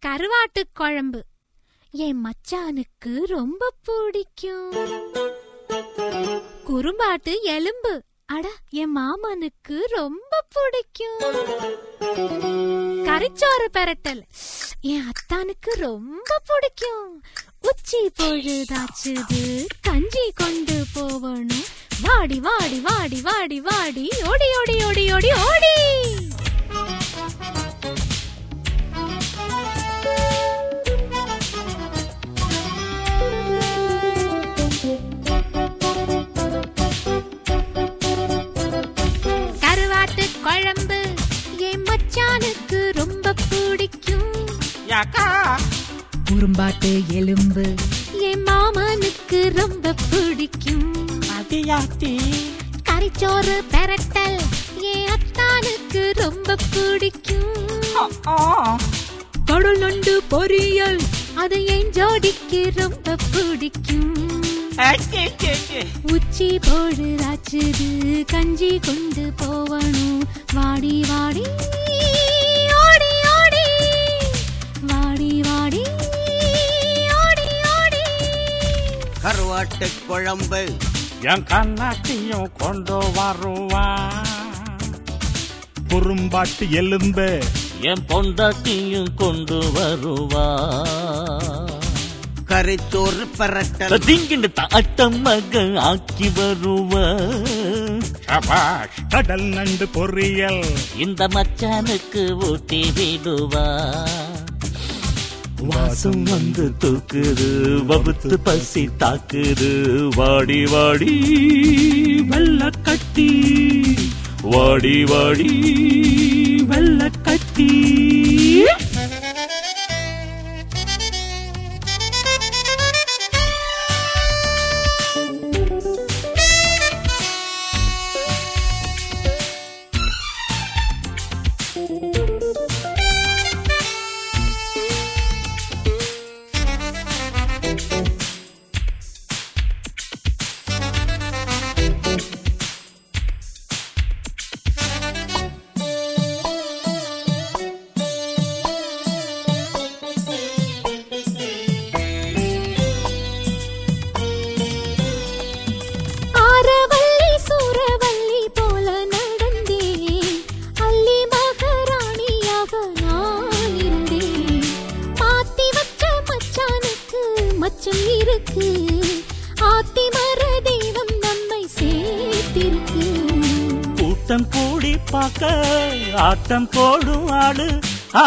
கருவாட்டு குழம்பு என் மச்சானுக்கு ரொம்ப பிடிக்கும் குறும்பாட்டு எலும்பு அட என் மாமனுக்கு ரொம்ப பிடிக்கும் கரிச்சோறு பெரட்டல் என் அத்தானுக்கு ரொம்ப பிடிக்கும் உச்சி பொழுதாச்சுது கஞ்சி கொண்டு போவணும் வாடி வாடி வாடி வாடி வாடி ஓடி ஓடி ஓடி ஓடி ஓடி கருவாட்டு குழம்பு என் மச்சானுக்கு ரொம்ப பிடிக்கும் யாக்கா குறும்பாட்டு எலும்பு என் மாமனுக்கு ரொம்ப பிடிக்கும் அடியாத்தி கறிச்சோறு பெரட்டல் என் அத்தானுக்கு ரொம்ப பிடிக்கும் கடல் நண்டு பொரியல் அது என் ஜோடிக்கு ரொம்ப பிடிக்கும் உச்சி பொழுதாச்சுது கஞ்சி கொண்டு போவணும் வாடி வாடி ஓடி ஓடி வாடி வாடி ஓடி ஓடி கருவாட்டு குழம்பு என் கண்ணாட்டியும் கொண்டு வருவான் குறும்பாட்டு எலும்பு என் பொண்டாட்டியும் கொண்டு வருவா கரிச்சோறு பரட்டல் திங்கிண்டு அட்டம் மக ஆக்கி வருவா சபாஷ் கடல் நண்டு பொரியல் இந்த மச்சானுக்கு ஊட்டி விடுவா வாசம் வந்து தூக்குது வகுத்து பசி தாக்குது வாடி வாடி வெள்ள கட்டி வாடி வாடி வெள்ள கட்டி ஆரவல்லி சூரவல்லி போல நடந்தேன் அள்ளி மகாராணியாக நான் இருந்தேன் மாத்தி வச்ச மச்சானுக்கு மச்சம் இருக்கு ஆத்தி மர தெய்வம் நம்மை சேர்த்திருக்கு கூட்டம் கூடி பார்க்க ஆட்டம் போடும் ஆடு ஆ,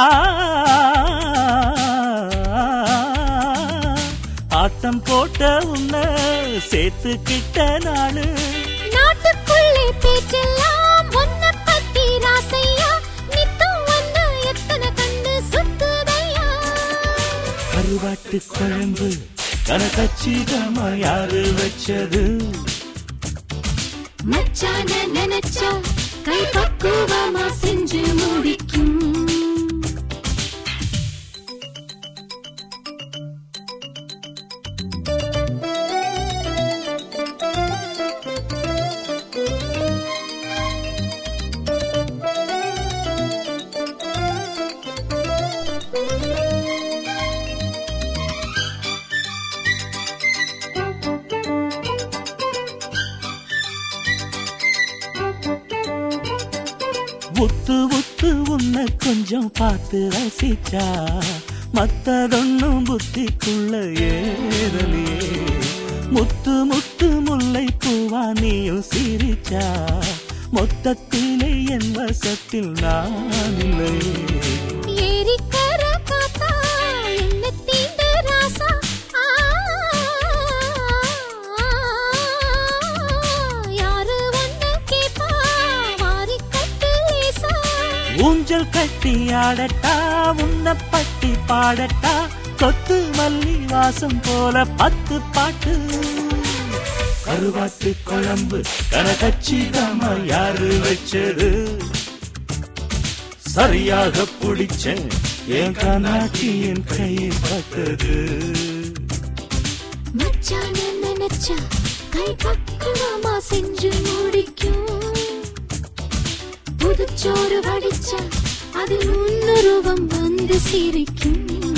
ஆட்டம் போட்ட உன்னை சேர்த்துக்கிட்ட நாளு நாட்டுக்குள்ளே பேச்செல்லாம் ஒன்ன பத்தி ராசையா நித்தம் ஒன்ன எத்தனை கண்டு சுத்துதையா கருவாட்டு குழம்பு கனகச்சிதமா யாரு வச்சது மச்சான நினைச்சா கை பக்குவமா செஞ்சு முடிக்கும் உத்து உத்து உன்னை கொஞ்சம் பார்த்து ரசிச்சா மத்ததொன்னும் புத்திக்குள்ள ஏறலையே முத்து முத்து முல்லை பூவா நீயும் சிரிச்சா மொத்தத்திலே என் வசத்தில் நான் இல்லையே ஏரிக்கர காத்தா என்ன தீண்ட ராசா ஆ, யாரு ஒன்னு கேப்பா வாரி கட்டு லேசா ஊஞ்சல் கட்டி ஆடட்டா உன்னை பட்டி பாடட்டா கொத்து மல்லி வாசம் போல பத்து பாட்டு கருவாட்டு குழம்பு கனகச்சிதமா யாரு வச்சது சரியாக பிடிச்சேன் என் கண்ணாட்டியின் கையில் பட்டது மச்சான நினைச்சா கை பக்குவமா செஞ்சு முடிக்கும் புதுச்சோறு வடிச்சா அதில் முன்னுருவம் வந்து சிரிக்கும்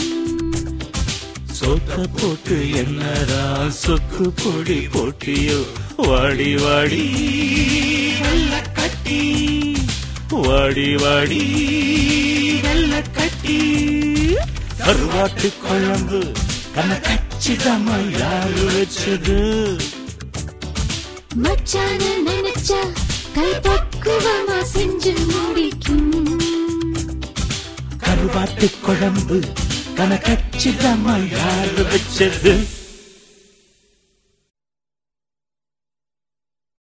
சோத்த போட்டு என்னடா சொக்கு பொடி போட்டியோ வாடி வாடி வெள்ள கட்டி வாடி வாடி வெள்ள கட்டி கருவாட்டு குழம்பு கண்ண கச்சிதமா யாரு வச்சது மச்சான நினைச்சா கை பக்குவமா செஞ்சு முடிக்கும் கருவாட்டு குழம்பு கணக்கச்சிதமா யாரு வச்சது